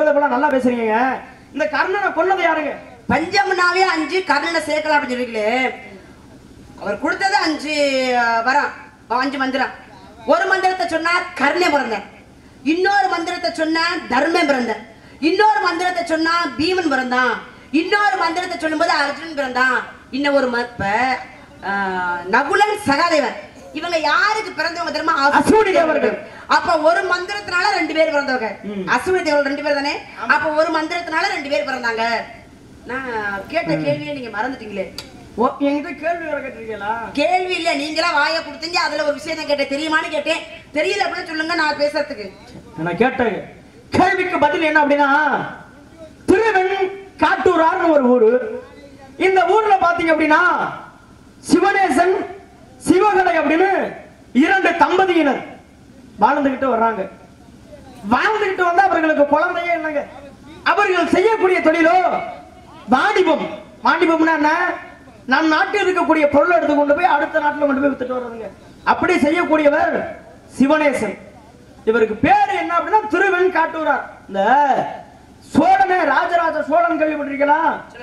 போல நல்லா பேசுறீங்க இந்த கர்ணனை கொன்னது யாருங்க பஞ்சம்னாவே அஞ்சு கர்ணனை சேர்க்கலாம் அப்படின்னு சொல்லிக்கலே அவர் கொடுத்தது அஞ்சு அஹ், வரம் அஞ்சு மந்திரம் ஒரு மந்திரத்தை சொன்னா கர்ணே பிறந்தார் இன்னொரு மந்திரத்தை சொன்னா தர்மம் பிறந்தார் இன்னொரு மந்திரத்தை சொன்னா பீமன் பிறந்தான் இன்னொரு மந்திரத்தை சொல்லும்போது அர்ஜுனன் பிறந்தான் இன்னும் ஒரு ம- இப்ப, அஹ், நகுலன் சகாதேவன் இவங்க யாருக்கு பிறந்தவங்க தெரியுமா அசுவினி தேவர்கள். அப்ப ஒரு மந்திரத்தினால ரெண்டு பேர் பிறந்தவங்க ம். அசுவினி தேவர்கள் ரெண்டு பேர் தானே அப்ப ஒரு மந்திரத்தினால ரெண்டு பேர் பிறந்தாங்க நான் கேட்ட கேள்வியை நீங்க மறந்துட்டீங்களே ஓ, என்கிட்ட கேள்வி வேற கேட்டிருக்கீங்களா கேள்வி இல்ல நீங்களா வாயை கொடுத்தீங்க அதுல ஒரு விஷயம் கேட்டேன் தெரியுமான்னு கேட்டேன் தெரியல அப்படின்னு சொல்லுங்க நான் பேசுறதுக்கு நான் கேட்ட கேள்விக்கு பதில் என்ன அப்படின்னா திருவெண் காட்டூரார்னு ஒரு ஊரு இந்த ஊர்ல பாத்தீங்க அப்படின்னா சிவனேசன் சிவகலை அப்படின்னு இரண்டு தம்பதியினர் வாழ்ந்துகிட்டு வர்றாங்க வாழ்ந்துகிட்டு வந்தா அவர்களுக்கு குழந்தையே இல்லைங்க அவர்கள் செய்யக்கூடிய தொழிலோ வாணிபம் வாணிபம்னா என்ன நம் நாட்டில் இருக்கக்கூடிய பொருளை எடுத்து கொண்டு போய் அடுத்த நாட்டுல கொண்டு போய் வித்துட்டு வர்றதுங்க அப்படி செய்யக்கூடியவர் சிவனேசன் இவருக்கு பேரு என்ன அப்படின்னா திருவெண் காட்டூரார் இந்த சோழனே ராஜராஜ சோழன் கேள்விப்பட்டிருக்கீங்களா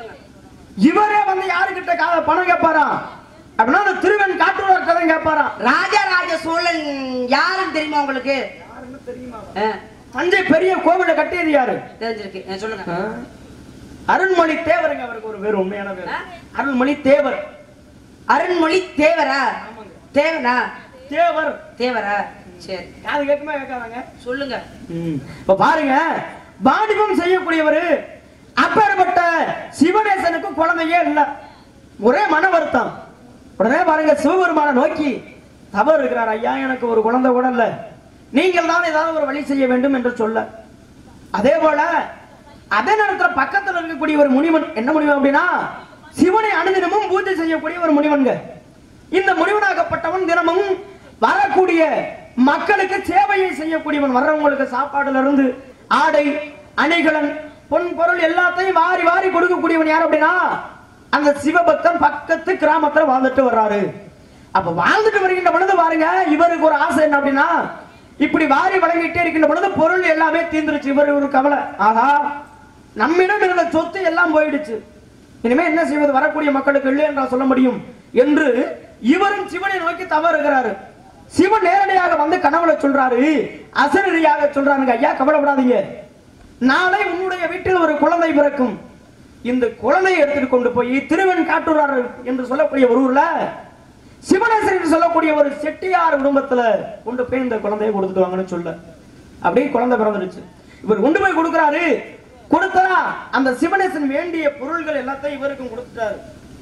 இவரே வந்து யாருக்கிட்ட கா- பணம் கேட்பாராம் அப்படின்னா அந்த திருவெண் காட்டூரார் கதை கேட்பாராம் ராஜராஜ சோழன் யாருன்னு தெரியுமா உங்களுக்கு ஆ, தஞ்சை பெரிய கோவிலை கட்டியது யாரு தெரிஞ்சிருக்கு ஆ, சொல்லுங்க அருண்மொழி தேவருங்க அவருக்கு ஒரு பேர் உண்மையான பேர் அருண்மொழி தேவர் அருண்மொழி தேவரா தேவனா தேவர் தேவரா சரி காது கேட்குமா கேட்காதாங்க சொல்லுங்க இப்ப பாருங்க வாணிபம் செய்யக்கூடியவர் அப்பேற்பட்ட சிவனேசனுக்கு குழந்தையே இல்ல ஒரே மன வருத்தம் உடனே பாருங்க சிவபெருமான நோக்கி தவறு இருக்கிறார் ஐயா எனக்கு ஒரு குழந்தை கூட இல்ல நீங்கள் தான் ஏதாவது ஒரு வழி செய்ய வேண்டும் என்று சொல்ல அதே போல அதே நேரத்துல பக்கத்துல இருக்கக்கூடிய ஒரு முனிவன் என்ன முனிவன் அப்படின்னா சிவனை அனுதினமும் பூஜை செய்யக்கூடிய ஒரு முனிவன்க இந்த முனிவனாகப்பட்டவன் தினமும் வரக்கூடிய மக்களுக்கு சேவையை செய்யக்கூடியவன் வர்றவங்களுக்கு சாப்பாடுல இருந்து ஆடை அணிகலன் பொன் பொருள் எல்லாத்தையும் வாரி வாரி கொடுக்கக்கூடியவன் யார் அப்படின்னா அந்த சிவபக்தன் பக்கத்து கிராமத்துல வாழ்ந்துட்டு வர்றாரு அப்ப வாழ்ந்துட்டு வருகின்ற பொழுது பாருங்க இவருக்கு ஒரு ஆசை என்ன அப்படின்னா இப்படி வாரி வழங்கிட்டே இருக்கின்ற பொழுது பொருள் எல்லாமே தீர்ந்துருச்சு இவர் ஒரு கவலை ஆகா நம்மிடம் இருந்த சொத்து எல்லாம் போயிடுச்சு இனிமே என்ன செய்வது வரக்கூடிய மக்களுக்கு இல்லை என்றால் சொல்ல முடியும் என்று இவரும் சிவனை நோக்கி தவறுகிறாரு சிவன் நேரடியாக வந்து கனவுல சொல்றாரு அசரடியாக சொல்றாருங்க ஐயா கவலைப்படாதீங்க நாளை உன்னுடைய வீட்டில் ஒரு குழந்தை பிறக்கும் இந்த குழந்தையை எடுத்துட்டு கொண்டு போய் திருவன் காட்டுறார் என்று சொல்லக்கூடிய ஒரு ஊர்ல சிவனேசன் என்று சொல்லக்கூடிய ஒரு செட்டியார் குடும்பத்துல கொண்டு போய் இந்த குழந்தையை கொடுத்துட்டு வாங்கன்னு சொல்ல அப்படியே குழந்தை பிறந்துடுச்சு இவர் கொண்டு போய் கொடுக்கிறாரு கொடுத்தா அந்த சிவனேசன் வேண்டிய பொருள்கள் எல்லாத்தையும் இவருக்கும் கொடுத்துட்டாரு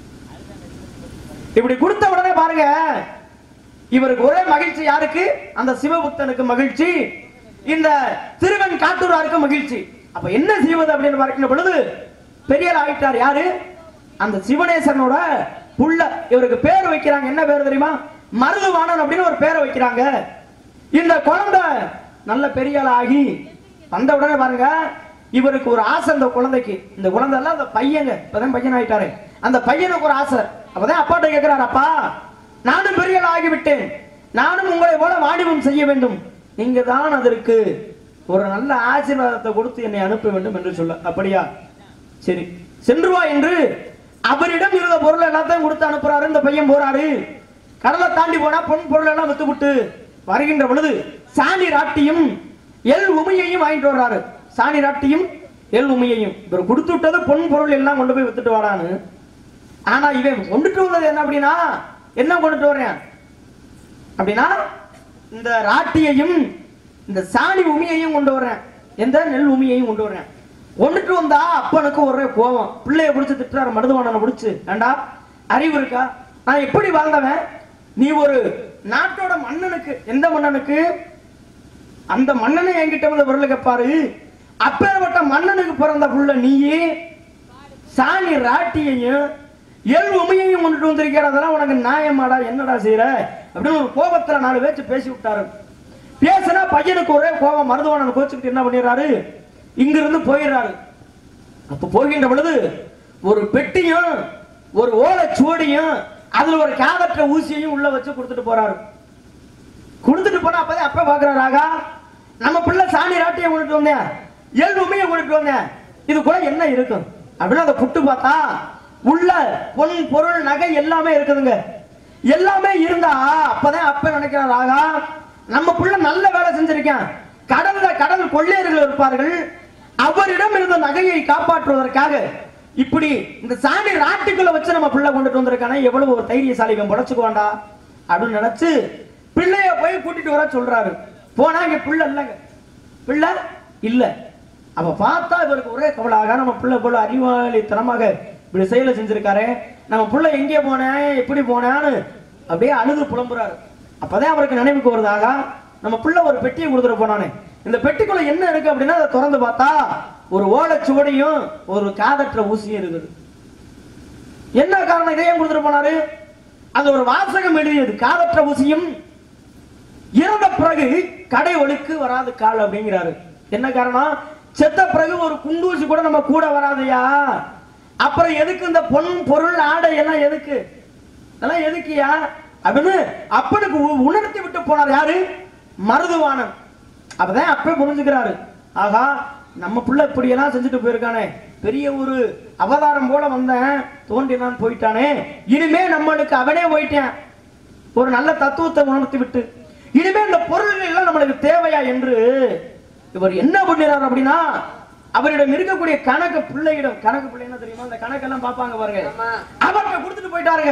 இப்படி கொடுத்த உடனே பாருங்க இவருக்கு ஒரே மகிழ்ச்சி யாருக்கு அந்த சிவபுத்தனுக்கு மகிழ்ச்சி இந்த திருவன் காட்டூராருக்கு மகிழ்ச்சி அப்ப என்ன செய்வது அப்படின்னு பார்க்கின்ற பொழுது பெரிய ஆள் ஆயிட்டார் யாரு அந்த சிவனேசனோட புள்ள இவருக்கு பேர் வைக்கிறாங்க என்ன பேர் தெரியுமா மருதுவாணன் அப்படின்னு ஒரு பேரை வைக்கிறாங்க இந்த குழந்தை நல்ல பெரிய ஆள் ஆகி வந்த உடனே பாருங்க இவருக்கு ஒரு ஆசை இந்த குழந்தைக்கு இந்த குழந்தை எல்லாம் அந்த பையங்க இப்பதான் பையன் ஆயிட்டாரு அந்த பையனுக்கு ஒரு ஆசை அப்பதான் அப்பாட்ட கேட்கிறார் அப்பா நானும் பெரிய ஆள் ஆகிவிட்டேன் நானும் உங்களை போல வாணிபம் செய்ய வேண்டும் நீங்க தான் அதற்கு ஒரு நல்ல ஆசீர்வாதத்தை கொடுத்து என்னை அனுப்ப வேண்டும் என்று சொல்ல அப்படியா சரி சென்று வா என்று அவரிடம் இருந்த பொருள் எல்லாத்தையும் கொடுத்து அனுப்புறாரு இந்த பையன் போறாரு கடலை தாண்டி போனா பொன் பொருள் எல்லாம் வித்து விட்டு வருகின்ற பொழுது சாணி ராட்டியும் எல் உமையையும் வாங்கிட்டு வர்றாரு சாணி ராட்டியும் எல் உமையையும் இவர் கொடுத்து விட்டது பொன் பொருள் எல்லாம் கொண்டு போய் வித்துட்டு வாடான்னு ஆனா இவன் கொண்டுட்டு வந்தது என்ன அப்படின்னா என்ன கொண்டுட்டு வர்றேன் அப்படின்னா இந்த ராட்டியையும் இந்த சாணி உமியையும் கொண்டு வர்றேன் எந்த நெல் உமியையும் கொண்டு வர்றேன் கொண்டுட்டு வந்தா அப்பனுக்கு ஒரே கோபம் பிள்ளைய பிடிச்சு திட்டுறாரு மருதுவானனை பிடிச்சு ஏண்டா அறிவு இருக்கா நான் எப்படி வாழ்ந்தவன் நீ ஒரு நாட்டோட மன்னனுக்கு எந்த மன்னனுக்கு அந்த மன்னனை என்கிட்ட வந்து பொருள் கேட்பாரு அப்பேற்பட்ட மன்னனுக்கு பிறந்த புள்ள நீயே சாணி ராட்டியையும் எள் உமையையும் கொண்டுட்டு வந்திருக்கிற அதெல்லாம் உனக்கு நியாயமாடா என்னடா செய்யற அப்படின்னு ஒரு கோபத்துல நாலு பேச்சு பேசி விட்டாரு பேசினா பையனுக்கு ஒரே கோபம் மருதுவானன் கோச்சுக்கிட்டு என்ன பண்ணிடுறாரு இங்கிருந்து போயிடுறாரு அப்ப போகின்ற பொழுது ஒரு பெட்டியும் ஒரு ஓலைச்சுவடியும் அதுல ஒரு காதற்ற ஊசியையும் உள்ள வச்சு கொடுத்துட்டு போறாரு கொடுத்துட்டு போனா அப்பதான் அப்ப பாக்குறாரு ஆகா நம்ம பிள்ளை சாணி ராட்டியை கொண்டுட்டு வந்தேன் ஏழு உண்மையை கொண்டுட்டு வாங்க இது கூட என்ன இருக்கும் அப்படின்னு அதை புட்டு பார்த்தா உள்ள பொன் பொருள் நகை எல்லாமே இருக்குதுங்க எல்லாமே இருந்தா அப்பதான் அப்ப நினைக்கிறார் ஆகா நம்ம புள்ள நல்ல வேலை செஞ்சிருக்கான் கடல்ல கடல் கொள்ளையர்கள் இருப்பார்கள் அவரிடம் இருந்த நகையை காப்பாற்றுவதற்காக இப்படி இந்த சாணி ராட்டுக்குள்ள வச்சு நம்ம பிள்ளை கொண்டுட்டு வந்திருக்கானே எவ்வளவு ஒரு தைரியசாலி இவன் புடச்சுக்குவாண்டா அப்படின்னு நினைச்சு பிள்ளைய போய் கூட்டிட்டு வர சொல்றாரு போனா இங்க பிள்ளை இல்லைங்க பிள்ளை இல்ல அப்ப பார்த்தா இவருக்கு ஒரே கவலாக நம்ம பிள்ளை போல அறிவாளித்தனமாக இப்படி செயலை செஞ்சிருக்காரு நம்ம பிள்ளை எங்கே போனேன் எப்படி போனேன்னு அப்படியே அழுது புலம்புறாரு அப்பதான் அவருக்கு நினைவுக்கு வருதாக நம்ம பிள்ளை ஒரு பெட்டியை கொடுத்துட்டு போனானே இந்த பெட்டிக்குள்ள என்ன இருக்கு அப்படின்னா அதை திறந்து பார்த்தா ஒரு ஓலைச்சுவடியும் ஒரு காதற்ற ஊசியும் இருக்குது என்ன காரணம் இதையும் கொடுத்துட்டு போனாரு அந்த ஒரு வாசகம் எழுதியது காதற்ற ஊசியும் இறந்த பிறகு கடை ஒழுக்கு வராது கால் அப்படிங்கிறாரு என்ன காரணம் செத்த பிறகு ஒரு குண்டூசி கூட நம்ம கூட வராதையா அப்புறம் எதுக்கு இந்த பொன் பொருள் ஆடை எல்லாம் எதுக்கு அதெல்லாம் எதுக்குயா அப்படின்னு அப்பனுக்கு உ- உணர்த்தி விட்டு போனார் யாரு மருதுவானன் அப்பதான் அப்ப புரிஞ்சுக்கிறாரு ஆகா நம்ம புள்ள இப்படி எல்லாம் செஞ்சுட்டு போயிருக்கானே பெரிய ஒரு அவதாரம் போல வந்தேன் தோன்றினான் போயிட்டானே இனிமே நம்மளுக்கு அவனே போயிட்டேன் ஒரு நல்ல தத்துவத்தை உணர்த்தி விட்டு இனிமே இந்த பொருள்கள் எல்லாம் நம்மளுக்கு தேவையா என்று இவர் என்ன பண்ணுறார் அப்படின்னா அவரிடம் இருக்கக்கூடிய கணக்கு பிள்ளையிடம் கணக்கு பிள்ளை என்ன தெரியுமா அந்த கணக்கெல்லாம் பார்ப்பாங்க பாருங்க ஆமா. அவர்கிட்ட கொடுத்துட்டு போயிட்டாருங்க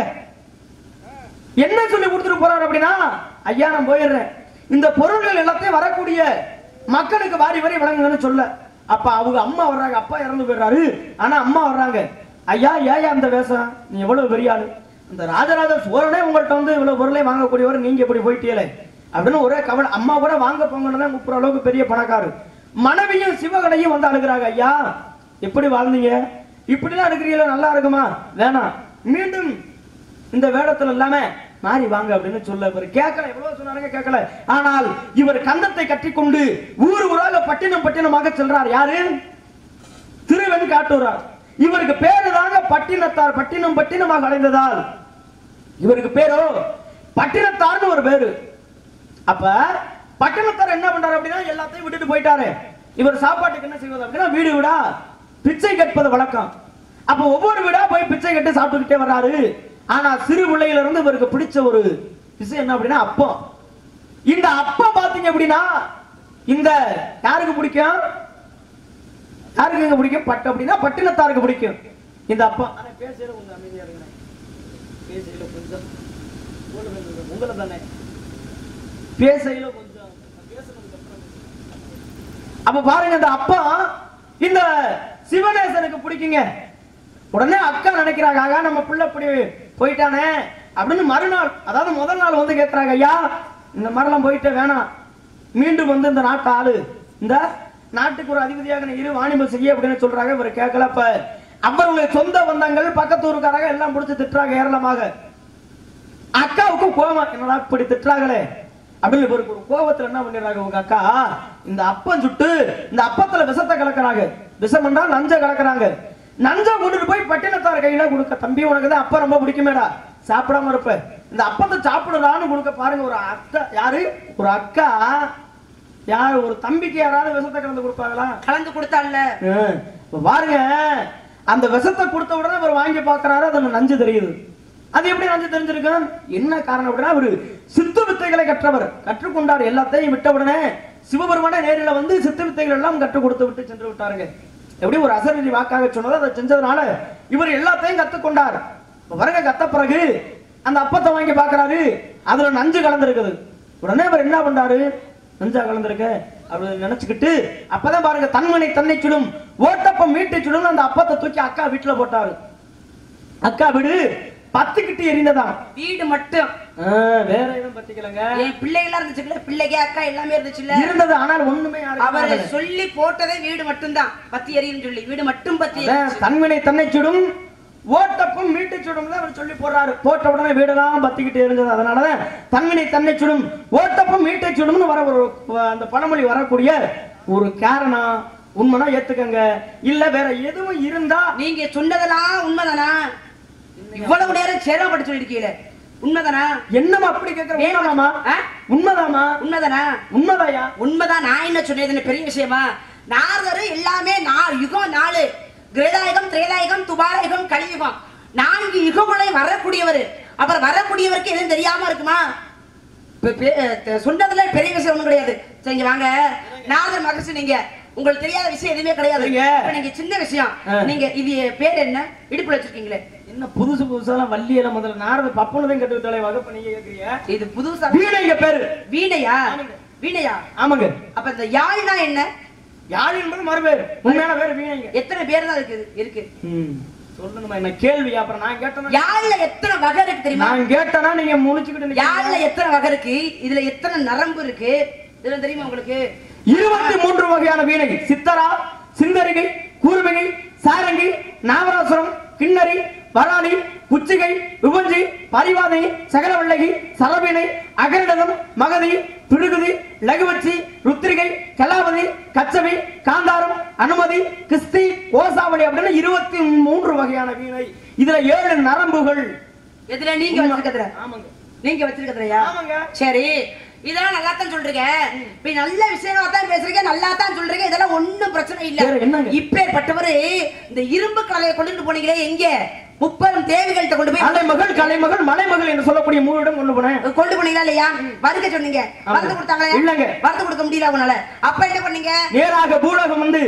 என்ன சொல்லி கொடுத்துட்டு போறாரு அப்படின்னா ஐயா நான் போயிடுறேன் இந்த பொருள்கள் எல்லாத்தையும் வரக்கூடிய மக்களுக்கு வாரி வாரி வழங்குங்கன்னு சொல்ல அப்ப அவங்க அம்மா வர்றாங்க அப்பா இறந்து போயிடுறாரு ஆனா அம்மா வர்றாங்க ஐயா ஏயா அந்த வேஷம் நீ எவ்வளவு பெரிய ஆளு இந்த ராஜராஜ சோழனே உங்கள்ட்ட வந்து இவ்வளவு பொருளை வாங்கக்கூடியவர் நீங்க இப்படி போயிட்டீங்களே அப்படின்னு ஒரே கவலை அம்மா கூட வாங்க போங்கன்னு தான் கூப்பிடுற அளவுக்கு பெரிய பணக்காரு மனைவியும் சிவகனையும் வந்து அழுகிறாங்க ஐயா எப்படி வாழ்ந்தீங்க இப்படிலாம் எடுக்கிறீங்களா நல்லா இருக்குமா வேணாம் மீண்டும் இந்த வேடத்துல இல்லாம மாறி வாங்க அப்படின்னு சொல்ல இவர் கேட்கல எவ்வளவு சொன்னாருங்க கேட்கல ஆனால் இவர் கந்தத்தை கட்டிக்கொண்டு ஊர் ஊராக பட்டினம் பட்டினமாக செல்றார் யாரு திருவெண் காட்டூரார் இவருக்கு பேரு தாங்க பட்டினத்தார் பட்டினம் பட்டினமாக அடைந்ததால் இவருக்கு பேரோ பட்டினத்தார்னு ஒரு பேரு அப்ப பட்டினத்தார் என்ன பண்றாரு அப்படின்னா எல்லாத்தையும் விட்டுட்டு போயிட்டாரு இவர் சாப்பாட்டுக்கு என்ன செய்வது அப்படின்னா வீடு வீடா பிச்சை கேட்பது வழக்கம் அப்ப ஒவ்வொரு வீடா போய் பிச்சை கட்டு சாப்பிட்டுக்கிட்டே வர்றாரு ஆனா சிறு பிள்ளையில இருந்து இவருக்கு பிடிச்ச ஒரு விஷயம் என்ன அப்படின்னா அப்பம் இந்த அப்பம் பாத்தீங்க அப்படின்னா இந்த யாருக்கு பிடிக்கும் யாருக்கு இங்க பிடிக்கும் பட்டு அப்படின்னா பட்டினத்தாருக்கு பிடிக்கும் இந்த அப்பம் ஆனா பேசையில கொஞ்சம் அமைதியா இருங்க பேசையில கொஞ்சம் உங்களை தானே பேசையில கொஞ்சம் பேசுனதுக்கு அப்புறம் அப்ப பாருங்க இந்த அப்பா இந்த சிவநேசனுக்கு பிடிக்குங்க உடனே அக்கா நினைக்கிறாங்க ஆகா நம்ம பிள்ளை இப்படி போயிட்டானே அப்படின்னு மறுநாள் அதாவது முதல் நாள் வந்து கேட்கறாங்க ஐயா இந்த மாதிரிலாம் போயிட்டு வேணாம் மீண்டும் வந்து இந்த நாட்டு ஆளு இந்த நாட்டுக்கு ஒரு அதிபதியாக நீ இரு வாணிபம் செய்ய அப்படின்னு சொல்றாங்க இவர் கேட்கல அப்ப அவருடைய சொந்த பந்தங்கள் பக்கத்து ஊருக்காரங்க எல்லாம் பிடிச்சி திட்டுறாங்க ஏராளமாக அக்காவுக்கும் கோவம் என்னடா இப்படி திட்டுறாங்களே அப்படின்னு இவருக்கு ஒரு கோவத்துல என்ன பண்ணிடுறாங்க உங்க அக்கா இந்த அப்பம் சுட்டு இந்த அப்பத்துல விஷத்தை கலக்குறாங்க விஷம் என்றால் நஞ்ச கலக்குறாங்க நஞ்ச கொண்டுட்டு போய் பட்டினத்தார் கையில கொடுக்க தம்பி உனக்கு தான் அப்பம் ரொம்ப பிடிக்குமேடா சாப்பிடாம இருப்ப இந்த அப்பத்தை சாப்பிடலான்னு கொடுக்க பாருங்க ஒரு அக்கா யாரு ஒரு அக்கா யார் ஒரு தம்பிக்கு யாராவது விஷத்தை கலந்து கொடுப்பாங்களா கலந்து கொடுத்தால ஆ, இப்ப பாருங்க அந்த விஷத்தை கொடுத்த உடனே அவர் வாங்கி பார்க்கறாரு அதுல நஞ்சு தெரியுது அது எப்படி நஞ்சு தெரிஞ்சிருக்கும் என்ன காரணம் அப்படின்னா அவரு சித்து வித்தைகளை கற்றவர் கற்றுக்கொண்டார் எல்லாத்தையும் விட்ட உடனே சிவபெருமானே நேரில் வந்து சித்து வித்தைகள் எல்லாம் கற்றுக் கொடுத்து விட்டு சென்று விட்டாருங்க எப்படி ஒரு அசரதி வாக்காக சொன்னதோ அதை செஞ்சதுனால இவர் எல்லாத்தையும் கத்துக்கொண்டார் இப்ப பாருங்க கத்த பிறகு அந்த அப்பத்தை வாங்கி பார்க்கறாரு அதுல நஞ்சு கலந்திருக்குது உடனே அவர் என்ன பண்றாரு நஞ்சா கலந்திருக்க அப்படி நினைச்சுக்கிட்டு அப்பதான் பாருங்க தன்மனை தன்னை சுடும் ஓட்டப்பம் வீட்டை சுடும் அந்த அப்பத்தை தூக்கி அக்கா வீட்டுல போட்டாரு அக்கா வீடு பத்துக்கிட்டு எரிந்ததாம் வீடு மட்டும் ஆ, வேற எதுவும் பத்திக்கலங்க என் பிள்ளைகளா இருந்துச்சுல்ல பிள்ளைங்க அக்கா எல்லாமே இருந்துச்சுல்ல இருந்தது ஆனால் ஒண்ணுமே யாருக்கும் அவர் ஆகல. சொல்லி போட்டதே வீடு மட்டும்தான் பத்தி எரியும் சொல்லி வீடு மட்டும் பத்தி அதான் எரியுச்சு. தன்வினை தன்னை சுடும் ஓட்டப்பும் வீட்டை சுடும் அவர் சொல்லி போடுறாரு போட்ட உடனே வீடெல்லாம் பத்திக்கிட்டு இருந்தது அதனாலதான் தன்வினை தன்னை சுடும் ஓட்டப்பும் வீட்டை சுடும்னு வர ஒரு அந்த பழமொழி வரக்கூடிய ஒரு காரணம் உண்மைனா ஏத்துக்கங்க இல்ல வேற எதுவும் இருந்தா நீங்க சொன்னதெல்லாம் உண்மைதானா இவ்வளவு நேரம் சேரப்பட்டு சொல்லிருக்கீங்களே உண்மைதானா என்னமா அப்படி கேக்குற உண்மைதாமா ஆ? உண்மைதாமா உண்மைதானா உண்மைதாயா உண்மைதான் நான் என்ன சொன்னது என்ன பெரிய விஷயமா நாரதர் எல்லாமே நா- யுகம் நாலு கிரேதாயுகம் திரேதாயுகம் துபாரயுகம் கலியுகம் நான்கு யுகங்களை வரக்கூடியவர் அப்புறம் வரக்கூடியவருக்கு எதுவும் தெரியாம இருக்குமா இப்ப பெ- அஹ் சொன்னதுல பெரிய விஷயம் ஒண்ணும் கிடையாது சரிங்க வாங்க நாரதர் மகர்ஷி நீங்க உங்களுக்கு தெரியாத விஷயம் எதுவுமே கிடையாது சரிங்க. இப்ப நீங்க சின்ன விஷயம் ஆ. நீங்க இது பேர் என்ன இடுப்புல வச்சிருக்கீங்களே என்ன புதுசு புதுசாலாம் வள்ளியில முதல்ல நாரத பப்பனதையும் கட்டுவிட்டாலே வகுப்பு நீங்க கேக்குறீங்க இது புதுசா வீணைங்க பேரு வீணையா ஆமாங்க. வீணையா ஆமாங்க அப்ப இந்த யாழ்னா என்ன யாழ் என்பது மறுபேர் உண்மையான பேரு வீணைங்க எத்தனை பேர் தான் இருக்கு இருக்கு ம். சொல்லணுமா என்ன கேள்வி அப்புறம் நான் கேட்டேன்னா யாழ்ல எத்தனை வகை இருக்கு தெரியுமா நான் கேட்டேனா நீங்க முடிச்சுக்கிட்டு யாழ்ல நிக்கிறீங்க. எத்தனை வகை இருக்கு இதுல எத்தனை நரம்பு இருக்கு இதுல தெரியுமா உங்களுக்கு இருபத்தி மூன்று வகையான வீணை சித்தரா சிந்தரிகை கூர்மிகை சாரங்கி நாவராசுரம் கிண்ணறி வராளி குச்சிகை விபஞ்சி பரிவாதை சகலவல்லகி சரபிணை அகரிடதம் மகதி பிடுகுதி லகுவச்சி ருத்திரிகை கலாவதி கச்சவி காந்தாரம் அனுமதி கிஸ்தி ஓசாவளி அப்படின்னு இருபத்தி மூன்று வகையான வீணை இதுல ஏழு நரம்புகள் எதுல நீங்க வச்சிருக்கிறதுல ஆமாங்க நீங்க வச்சிருக்கிறதுலையா ஆமாங்க. சரி இதெல்லாம் நல்லா தான் சொல்றீங்க இப்ப நல்ல விஷயமா தான் பேசுறீங்க நல்லா தான் சொல்றீங்க இதெல்லாம் ஒண்ணும் பிரச்சனை இல்ல வேற என்னங்க? இப்பேற்பட்டவரு இந்த இரும்பு கலையை கொண்டுட்டு போனீங்களே எங்க முப்பெரும் தேவிகள்கிட்ட கொண்டு போய் அலைமகள் கலைமகள் மலைமகள் என்று சொல்லக்கூடிய மூவிடம் கொண்டு போனேன் கொண்டு போனீங்களா இல்லையா வறுக்க சொன்னீங்க ஆமா. வறுத்து கொடுத்தாங்களே இல்லைங்க. வறுத்து கொடுக்க முடியல உங்களால அப்ப என்ன பண்ணீங்க நேராக பூலகம் வந்து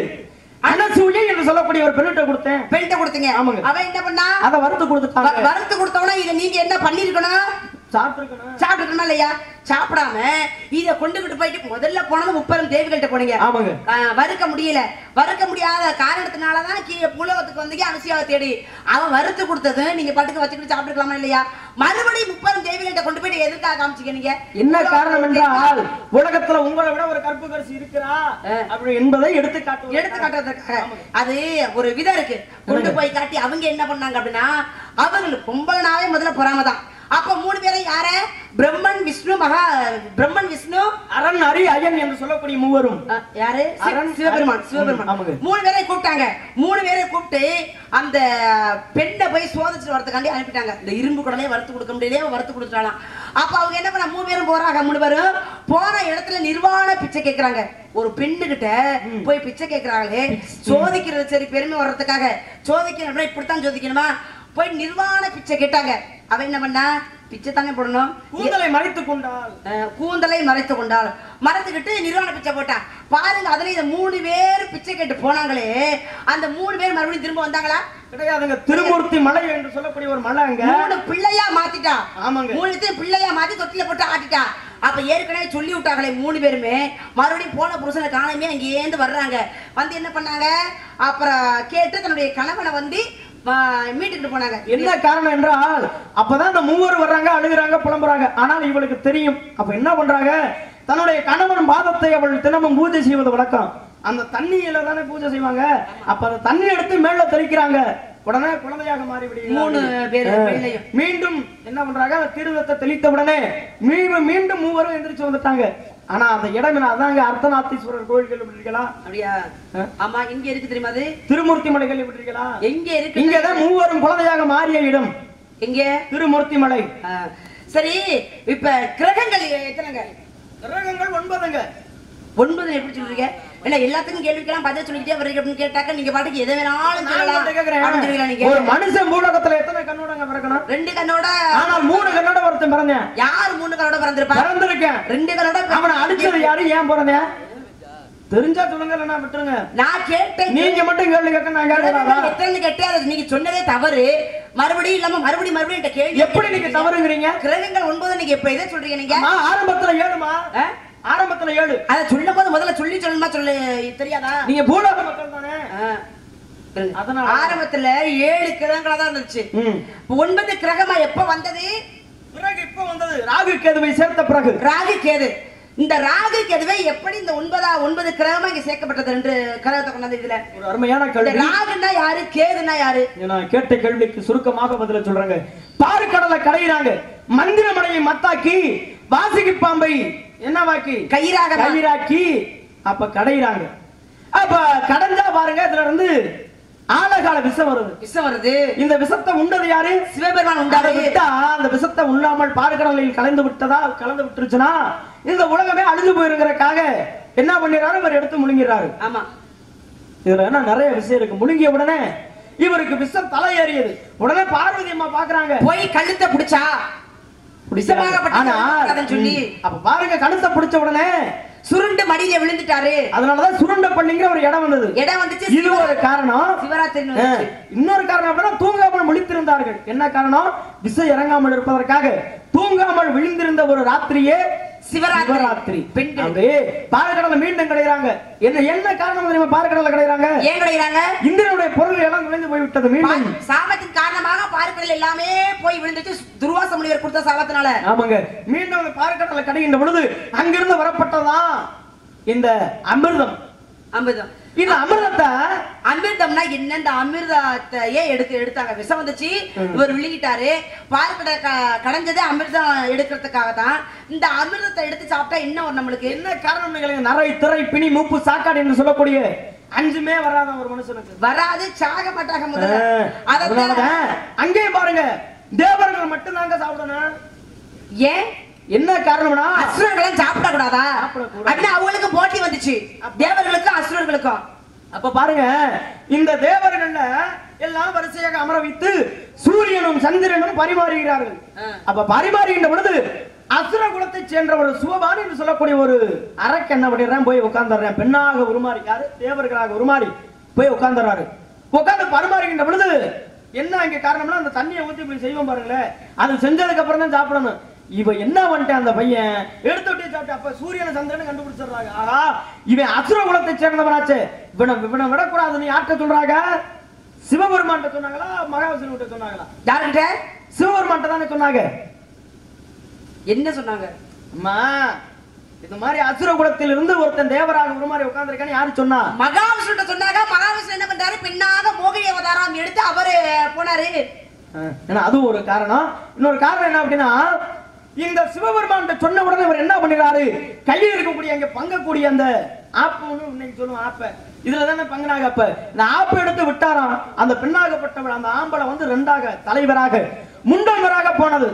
அனசூயை என்று சொல்லக்கூடிய ஒரு பெண்ணிட்ட கொடுத்தேன் பெல்ட்ட கொடுத்தீங்க ஆமாங்க. அவ என்ன பண்ணா அதை வறுத்து வ- கொடுத்துட்டாங்க வறுத்து கொடுத்தவனா இத நீங்க என்ன பண்ணிருக்கணும் சாப்பிட்டுருக்கணும் சாப்பிட்டுருக்கணுமா இல்லையா சாப்பிடாம இத கொண்டுகிட்டு போயிட்டு முதல்ல போனது முப்பெரும் தேவிகள்கிட்ட போனீங்க ஆமாங்க ஆ, வறுக்க முடியல வறுக்க முடியாத காரணத்தினாலதான் கீழே புலகத்துக்கு வந்தீங்க அனுசியாவை தேடி அவன் வறுத்து கொடுத்தது நீங்க பாட்டுக்கு வச்சுக்கிட்டு சாப்பிட்டுக்கலாமா இல்லையா மறுபடியும் முப்பெரும் தேவிகள்கிட்ட கொண்டு போயிட்டு எதுக்காக காமிச்சீங்க நீங்க என்ன காரணம் என்றால் உலகத்துல உங்களை விட ஒரு கற்பு கரிசி இருக்கிறா ஆ. அப்படி என்பதை எடுத்து காட்டு எடுத்து காட்டுறதுக்காக அது ஒரு விதம் இருக்கு கொண்டு போய் காட்டி அவங்க என்ன பண்ணாங்க அப்படின்னா அவங்களுக்கு பொம்பளனாவே முதல்ல பொறாமதான் அப்ப மூணு பேரும் யார பிரம்மன் விஷ்ணு மகா பிரம்மன் விஷ்ணு அரண் அரி அயன் என்று சொல்லக்கூடிய மூவரும் அஹ், யாரு சி- அரண், சிவபெருமான் அரண். சிவபெருமான் ஆமாங்க. மூணு பேரை கூப்பிட்டாங்க மூணு பேரை கூப்பிட்டு அந்த பெண்ணை போய் சோதிச்சு வரதுக்காண்டி அனுப்பிட்டாங்க இந்த இரும்பு குடலையே வறுத்து கொடுக்க முடியலையே வறுத்து கொடுத்துட்டாலாம் அப்ப அவங்க என்ன பண்ண மூணு பேரும் போறாங்க மூணு பேரும் போன இடத்துல நிர்வாண பிச்சை கேக்குறாங்க ஒரு பெண்ணுகிட்ட போய் பிச்சை கேக்குறாங்களே சோதிக்கிறது சரி பெருமை வர்றதுக்காக சோதிக்கணும் அப்படின்னா இப்படித்தான் சோதிக்கணுமா போய் நிர்வாண பிச்சை கேட்டாங்க அவ என்ன பண்ணா பிச்சை தானே போடணும் கூந்தலை மறைத்துக் கொண்டால் அஹ் கூந்தலை மறைத்து கொண்டாள் மறைத்துக்கிட்டு நிர்வாண பிச்சை போட்டான் பாருங்க அதுல இந்த மூணு பேர் பிச்சை கேட்டு போனாங்களே அந்த மூணு பேர் மறுபடியும் திரும்ப வந்தாங்களா கிடையாதுங்க திருமூர்த்தி மலை என்று சொல்லக்கூடிய ஒரு மலை அங்க மூணு பிள்ளையா மாத்திட்டா ஆமாங்க. மூணுத்தையும் பிள்ளையா மாத்தி தொட்டில போட்டு ஆட்டிட்டா அப்ப ஏற்கனவே சொல்லி விட்டாங்களே மூணு பேருமே மறுபடியும் போன புருஷனை காணமே அங்க ஏந்து வர்றாங்க வந்து என்ன பண்ணாங்க அப்புறம் கேட்டு தன்னுடைய கணவனை வந்து ஆஹ், மீட்டுக்கிட்டு போனாங்க என்ன காரணம் என்றால் அப்பதான் இந்த மூவர் வர்றாங்க அழுகுறாங்க புலம்புறாங்க ஆனால் இவளுக்கு தெரியும் அப்ப என்ன பண்றாங்க தன்னுடைய கணவன் பாதத்தை அவள் தினமும் பூஜை செய்வது வழக்கம் அந்த தண்ணியில தானே பூஜை செய்வாங்க அப்ப அந்த தண்ணி எடுத்து மேல தெளிக்கிறாங்க உடனே குழந்தையாக மாறி விடுகிறார்கள். மூணு பேரு ஆ. பிள்ளையும். மீண்டும் என்ன பண்றாங்க அந்த திருதத்தை தெளித்த உடனே மீண்டும் மீண்டும் மூவரும் எந்திரிச்சு வந்துட்டாங்க ஆனா அந்த இடம் என்ன அதாங்க அர்த்தநாத்தீஸ்வரர் கோயில்கள் விட்டுருக்கலாம் அப்படியா ஆ. ஆமா இங்க இருக்கு தெரியுமா அது திருமூர்த்தி மலைகள் விட்டுருக்கலாம் எங்க இருக்கு இங்கதான் மூவரும் குழந்தையாக மாறிய இடம் எங்க திருமூர்த்தி மலை ஆ, சரி இப்ப கிரகங்கள் எத்தனைங்க கிரகங்கள் ஒன்பதுங்க ஒன்பது எப்படி சொல்றீங்க இல்ல எல்லாத்துக்கும் கேள்விக்கெல்லாம் பதில் சொல்லிக்கிட்டே வர்றீங்க அப்படின்னு கேட்டாக்க நீங்க பாட்டுக்கு எதை வேணாலும் நான் சொல்லலாம் உங்கள்ட்ட கேக்குறேன். அப்படின்னு சொல்றீங்களா நீங்க ஒரு மனுஷன் பூலோகத்துல எத்தனை கண்ணோடங்க பிறக்கணும் ரெண்டு கண்ணோட ஆனால் மூணு கண்ணோட ஒருத்தன் பிறந்தேன் யார் மூணு கண்ணோட பிறந்திருப்பா பிறந்திருக்கேன் ரெண்டு கண்ணோட பிறந்த- அவனை அடிச்சது யாரு ஏன் பிறந்தேன் தெரிஞ்சா சொல்லுங்க இல்லைன்னா விட்டுருங்க நான் கேட்டேன் நீங்க மட்டும் கேள்வி கேட்க நான் கேட்கறாதா கிரகங்கள் எத்தனைன்னு கேட்டேன் அது நீங்க சொன்னதே தவறு மறுபடியும் இல்லாம மறுபடியும் மறுபடியும் என்கிட்ட கேள்வி எப்படி நீங்க தவறுங்கிறீங்க கிரகங்கள் ஒன்பது நீங்க எப்ப இதை சொல்றீங்க நீங்க அம்மா, ஆரம்பத்துல ஏழுமா ஆ? ஆரம்பத்துல ஏழு அத சொல்லும் போது முதல்ல சொல்லி சொல்லணுமா சொல்லு தெரியாதா நீங்க பூலோக மக்கள் தானே ஆ. அதனால ஆரம்பத்துல ஏழு கிரகங்களா தான் இருந்துச்சு ம். இப்ப ஒன்பது கிரகமா எப்ப வந்தது பிறகு இப்ப வந்தது ராகு கேதுவை சேர்த்த பிறகு ராகு கேது இந்த ராகு கேதுவை எப்படி இந்த ஒன்பதா ஒன்பது கிரகமா இங்க சேர்க்கப்பட்டது ரெண்டு கிரகத்தை கொண்டாந்து இதுல ஒரு அருமையான இந்த கேள்வி ராகுன்னா யாரு கேதுன்னா யாரு நான் கேட்ட கேள்விக்கு சுருக்கமாக பதில சொல்றாங்க பாரு கடலை கடையிறாங்க மந்திரமடையை மத்தாக்கி வாசிக்கு பாம்பை என்னவாக்கி கயிறாக மா- கயிறாக்கி அப்ப கடையிறாங்க அப்ப கடைஞ்சா பாருங்க இதுல இருந்து ஆழகால விஷம் வருது விஷம் வருது இந்த விஷத்தை உண்டது யாரு சிவபெருமான் அதை உண்டாரு விட்டா அந்த விஷத்தை உண்ணாமல் பார்க்கடலில் கலந்து விட்டதா கலந்து விட்டுருச்சுன்னா இந்த உலகமே அழிஞ்சு போயிருக்கிறக்காக என்ன பண்ணிடுறாரு இவர் எடுத்து முழுங்கிறாரு ஆமா இதுல என்ன நிறைய விஷயம் இருக்கு முழுங்கிய உடனே இவருக்கு விஷம் தலை ஏறியது உடனே பார்வதி அம்மா பாக்குறாங்க போய் கழுத்தை பிடிச்சா விஷமாகப்பட்ட ஆனா கதைன்னு சொல்லி ம், அப்ப பாருங்க கழுத்தை பிடிச்ச உடனே சுருண்டு மடியில விழுந்துட்டாரு அதனாலதான் சுருண்டப்பள்ளிங்கிற ஒரு இடம் வந்தது இடம் வந்துச்சு இது ஒரு காரணம் சிவராத்திரி ஆ, இன்னொரு காரணம் அப்படின்னா தூங்காமல் முழித்திருந்தார்கள் என்ன காரணம் விசை இறங்காமல் இருப்பதற்காக தூங்காமல் விழுந்திருந்த ஒரு ராத்திரியே சிவராத்திரி. சிவராத்திரி பெண்கள். அப்படியே பாலக்கடல மீண்டும் கிடைக்கிறாங்க என்ன என்ன காரணம் தெரியுமா பாலக்கடல கிடைக்கிறாங்க ஏன் கிடைக்கிறாங்க இந்திரனுடைய பொருள் எல்லாம் நுழைந்து போய்விட்டது மீண்டும் பா- சாபத்தின் காரணமாக பார்க்கடல் எல்லாமே போய் விழுந்துட்டு துர்வாச முனிவர் கொடுத்த சாபத்தினால ஆமாங்க மீண்டும் அந்த பாலக்கடல கடைகின்ற பொழுது அங்கிருந்து வரப்பட்டதான் இந்த அமிர்தம் அமிர்தம் இந்த அமிர்தத்தை அமிர்தம்னா என்ன இந்த அமிர்தத்தையே எடுத்து எடுத்தாங்க விஷம் வந்துச்சு இவர் விழுங்கிட்டாரு பார்க்கடை கடைஞ்சதே அமிர்தம் எடுக்கிறதுக்காக தான் இந்த அமிர்தத்தை எடுத்து சாப்பிட்டா என்ன வரும் நம்மளுக்கு என்ன காரணம் நிகழ்ங்க நரை திரை பிணி மூப்பு சாக்காடு என்று சொல்லக்கூடிய அஞ்சுமே வராத ஒரு மனுஷனுக்கு வராது சாக மாட்டாங்க முதல்ல அதான் அதனாலதான் அங்கேயும் பாருங்க தேவர்கள் மட்டும் தாங்க சாப்பிடணும் ஏன் என்ன காரணம்னா அசுரர்களும் சாப்பிட கூடாதா சாப்பிடக்கூடாது. அப்படின்னு அவங்களுக்கு போட்டி வந்துச்சு தேவர்களுக்கும் அசுரர்களுக்கும் அப்ப பாருங்க இந்த தேவர்கள்ல எல்லாம் வரிசையாக அமர வைத்து சூரியனும் சந்திரனும் பரிமாறுகிறார்கள் ஆ. அப்ப பரிமாறுகின்ற பொழுது அசுர குலத்தை சேர்ந்த ஒரு சுவபான் என்று சொல்லக்கூடிய ஒரு அரக்கு என்ன பண்ணிடுறேன் போய் உட்கார்ந்துடுறேன் பெண்ணாக உருமாறி யாரு தேவர்களாக உருமாறி போய் உட்கார்ந்துறாரு உட்கார்ந்து பரிமாறுகின்ற பொழுது என்ன இங்க காரணம்னா அந்த தண்ணியை ஊத்தி போய் செய்வோம் பாருங்களேன் அது செஞ்சதுக்கு அப்புறம் தான் சாப்பிடணும் இவ என்ன பண்ணிட்டான் அந்த பையன் எடுத்து விட்டு சாப்பிட்டு அப்ப சூரியனை சந்திரனை கண்டுபிடிச்சிடுறாங்க ஆஹா இவன் அசுர குலத்தை சேர்ந்தவனாச்சே இவனை இவனை விடக்கூடாதுன்னு யார்கிட்ட சொல்றாங்க சிவபெருமான்கிட்ட சொன்னாங்களா மகாவிஷ்ணு கிட்ட சொன்னாங்களா யாருக்கிட்ட சிவபெருமான்கிட்ட தானே சொன்னாங்க என்ன சொன்னாங்க அம்மா இது மாதிரி அசுர குலத்தில் இருந்து ஒருத்தன் தேவராக உருமாறி உட்கார்ந்திருக்கான்னு யாரு சொன்னா மகாவிஷ்ணுட்ட சொன்னாங்க மகாவிஷ்ணு என்ன பண்றாரு பெண்ணாக மோகினி அவதாரம் எடுத்து அவரு போனாரு அஹ், ஏன்னா அது ஒரு காரணம் இன்னொரு காரணம் என்ன அப்படின்னா இந்த சிவபெருமான் சொன்ன உடனே இவர் என்ன பண்ணிடுறாரு கையில் இருக்கக்கூடிய அங்க பங்கக்கூடிய அந்த ஆப்புன்னு இன்னைக்கு சொல்லுவோம் ஆப்ப இதுல தானே பங்குனாக அப்ப இந்த ஆப்பை எடுத்து விட்டாராம் அந்த பெண்ணாகப்பட்டவள் அந்த ஆம்பளை வந்து ரெண்டாக தலைவராக முண்டவராக போனது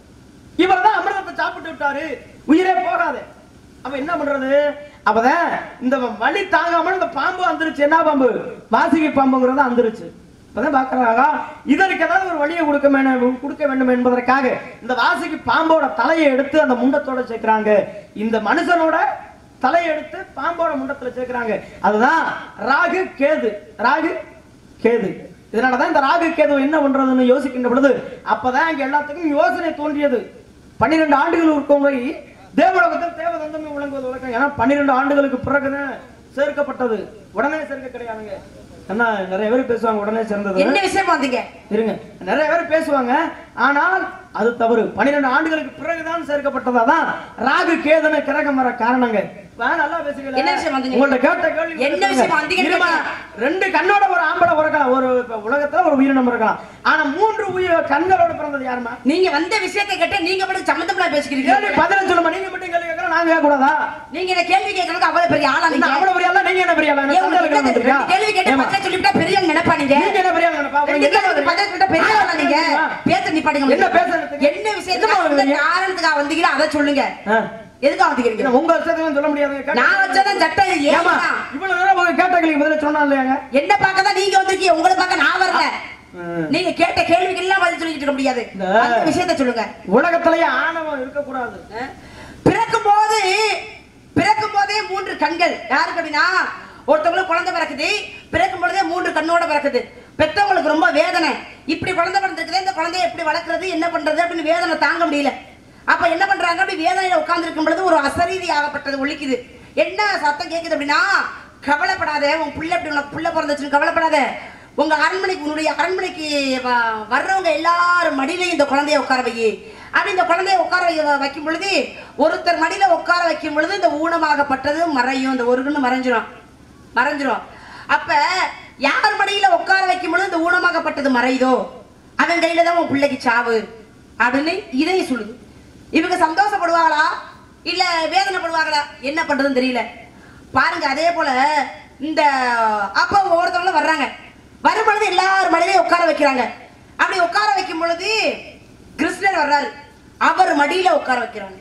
இவர் தான் அமிர்தத்தை சாப்பிட்டு விட்டாரு உயிரே போகாது அப்ப என்ன பண்றது அப்பதான் இந்த வலி தாங்காமல் இந்த பாம்பு வந்துருச்சு என்ன பாம்பு வாசிகை பாம்புங்கிறத வந்துருச்சு அப்பதான் பாக்குறாங்க இதற்கு ஏதாவது ஒரு வழியை கொடுக்க வேண்டும் கொடுக்க வேண்டும் என்பதற்காக இந்த வாசிக்கு பாம்போட தலையை எடுத்து அந்த முண்டத்தோட சேர்க்கிறாங்க இந்த மனுஷனோட தலையை எடுத்து பாம்போட முண்டத்துல சேர்க்கிறாங்க அதுதான் ராகு கேது ராகு கேது இதனாலதான் இந்த ராகு கேது என்ன பண்றதுன்னு யோசிக்கின்ற பொழுது அப்பதான் இங்க எல்லாத்துக்கும் யோசனை தோன்றியது பன்னிரெண்டு ஆண்டுகள் இருக்கவங்க தேவலோகத்தில் தேவதந்தமே விளங்குவது வழக்கம் ஏன்னா பன்னிரெண்டு ஆண்டுகளுக்கு பிறகுதான் சேர்க்கப்பட்டது உடனே சேர்க்க கிடையாதுங்க என்ன நிறைய பேர் பேசுவாங்க உடனே சேர்ந்தது என்ன விஷயம் வந்தீங்க இருங்க நிறைய பேர் பேசுவாங்க ஆனால் அது தவறு பன்னிரெண்டு ஆண்டுகளுக்கு பிறகுதான் சேர்க்கப்பட்டதாதான் ராகு கேதன கிரகம் வர காரணங்க வா, நல்லா பேசுறீங்களா? என்ன விஷயம் வந்தீங்க? உங்கள்ட்ட கேட்ட கேள்வி என்ன விஷயம் வந்தீங்கன்னு இருமா. ரெண்டு கண்ணோட ஒரு ஆம்பளை பிறக்கலாம் ஒரு இப்ப உலகத்துல ஒரு உயிரினம் இருக்கலாம் ஆனா மூன்று உயிர் கண்களோட பிறந்தது யாருமா நீங்க வந்த விஷயத்தை கேட்டு நீங்க மட்டும் சம்மந்தப்படா கேள்வி பேசிக்கிறீங்க பதில சொல்லுமா நீங்க மட்டும் கேள்வி கேட்கலாம் நாங்க கேட்க கூடாதா நீங்க என்ன கேள்வி கேட்கறதுக்கு அவ்வளவு பெரிய ஆளா என்ன நீங்க அவ்வளவு பெரிய ஆளா? நீங்க என்ன பெரிய ஆளா? ஏன் எனக்கு உங்களுக்கு சந்தேகம் என்ன வந்துருக்கா? தெரியும்? கேள்வி கேட்டு ஏம்மா? பதில் சொல்லிவிட்டா பெரிய நினைப்பா நீங்க நீங்க என்ன பெரிய ஆளா நினைப்பா? ரெண்டு உங்களுக்கு என்ன கேள்விக்கு பதில் சொல்லிட்டா பெரிய ஆளா நீங்க பேச நிப்பாட்டுங்க என்ன பேசுறதுக்கு? என்ன விஷயத்துக்கு என்னம்மா அந்த நீங்க? காரணத்துக்காக வந்தீங்களோ அதை சொல்லுங்க ஆ. எதுக்காக வந்தீங்க என்ன உங்க விஷயத்தையும் சொல்ல முடியாது கேட்ட- நான் வச்சதான் சட்டம் இது ஏம்மா, ஏமா இவ்வளவு நேரம் உங்க கேட்ட கேள்விக்கு பதில சொன்னா இல்லையாங்க? என்ன பார்க்க தான் நீங்க வந்திருக்கீங்க உங்களை பார்க்க நான் வரல ம். நீங்க கேட்ட கேள்விக்கு எல்லாம் பதில் சொல்லிட்டு இருக்க முடியாது இந்த- அந்த விஷயத்தை சொல்லுங்க உலகத்திலேயே ஆணவம் இருக்கக்கூடாது பிறக்கும் போது பிறக்கும் போதே மூன்று கண்கள் யாருக்கு அப்படின்னா ஒருத்தவங்களுக்கு குழந்தை பிறக்குது பிறக்கும் பொழுதே மூன்று கண்ணோட பிறக்குது பெற்றவங்களுக்கு ரொம்ப வேதனை இப்படி குழந்தை பிறந்திருக்குது இந்த குழந்தைய எப்படி வளர்க்கறது என்ன பண்றது அப்படின்னு வேதனை தாங்க முடியல அப்ப என்ன பண்றாங்க அப்படி வேதனையில உட்கார்ந்து பொழுது ஒரு அசரீதி ஆகப்பட்டது ஒழிக்குது என்ன சத்தம் கேக்குது அப்படின்னா கவலைப்படாத உன் பிள்ளை இப்படி உனக்கு பிள்ளை பிறந்துச்சுன்னு கவலைப்படாத உங்க அரண்மனைக்கு உன்னுடைய அரண்மனைக்கு வ- வர்றவங்க எல்லாரும் மடியிலையும் இந்த குழந்தைய உட்கார வை அப்படி இந்த குழந்தைய உட்கார வை- வைக்கும் பொழுது ஒருத்தர் மடியில உட்கார வைக்கும் பொழுது இந்த ஊனமாகப்பட்டது மறையும் இந்த ஒருகுன்னு மறைஞ்சிரும் மறைஞ்சிரும் அப்ப யார் மடியில உட்கார வைக்கும் பொழுது இந்த ஊனமாகப்பட்டது மறையுதோ அவன் கையில தான் உன் பிள்ளைக்கு சாவு அப்படின்னு இதையும் சொல்லுது இவங்க சந்தோஷப்படுவாங்களா இல்ல வேதனைப்படுவாங்களா என்ன பண்றதுன்னு தெரியல பாருங்க அதே போல இந்த அப்பா ஒவ்வொருத்தவங்களும் வர்றாங்க வரும் பொழுது எல்லாரும் மடியிலையும் உட்கார வைக்கிறாங்க அப்படி உட்கார வைக்கும் பொழுது கிருஷ்ணர் வர்றாரு அவர் மடியில உட்கார வைக்கிறாங்க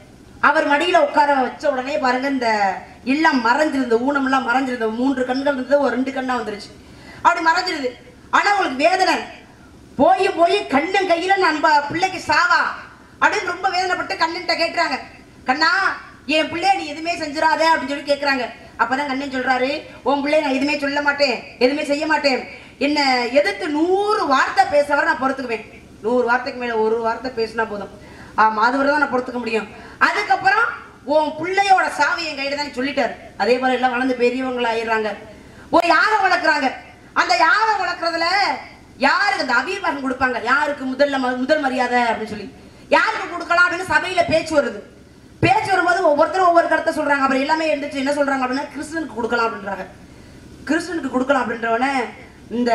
அவர் மடியில உட்கார வச்ச உடனே பாருங்க இந்த எல்லாம் மறைஞ்சிருந்த ஊனம் எல்லாம் மறைஞ்சிருந்த மூன்று கண்கள் இருந்தது ஒரு ரெண்டு கண்ணா வந்துருச்சு அப்படி மறைஞ்சிருது ஆனா உங்களுக்கு வேதனை போய் போய் கண்ணன் கையில நம்ம பிள்ளைக்கு சாவா அப்படின்னு ரொம்ப வேதனைப்பட்டு கண்ணன்ட்ட கேக்குறாங்க கண்ணா என் பிள்ளைய நீ எதுவுமே செஞ்சிடாத அப்படின்னு சொல்லி கேக்குறாங்க அப்பதான் கண்ணன் சொல்றாரு உன் பிள்ளைய நான் எதுவுமே சொல்ல மாட்டேன் எதுவுமே செய்ய மாட்டேன் என்ன எதிர்த்து நூறு வார்த்தை பேசுறவரை நான் பொறுத்துக்குவேன் நூறு வார்த்தைக்கு மேல ஒரு வார்த்தை பேசினா போதும் ஆமா அது வரை தான் நான் பொறுத்துக்க முடியும் அதுக்கப்புறம் உன் பிள்ளையோட சாவி என் கையில தான் சொல்லிட்டாரு அதே போல எல்லாம் வளர்ந்து பெரியவங்கள ஆயிடுறாங்க ஒரு யாகம் வளர்க்குறாங்க அந்த யாகம் வளர்க்குறதுல யாருக்கு அந்த அபீர்வாகம் கொடுப்பாங்க யாருக்கு முதல்ல ம- முதல் மரியாதை அப்படின்னு சொல்லி யாருக்கு கொடுக்கலாம் அப்படின்னு சபையில பேச்சு வருது பேச்சு வரும்போது ஒவ்வொருத்தரும் ஒவ்வொரு கருத்தை சொல்றாங்க அப்புறம் எல்லாமே எழுந்துச்சு என்ன சொல்றாங்க அப்படின்னா கிருஷ்ணனுக்கு கொடுக்கலாம் அப்படின்றாங்க கிருஷ்ணனுக்கு கொடுக்கலாம் அப்படின்றவன இந்த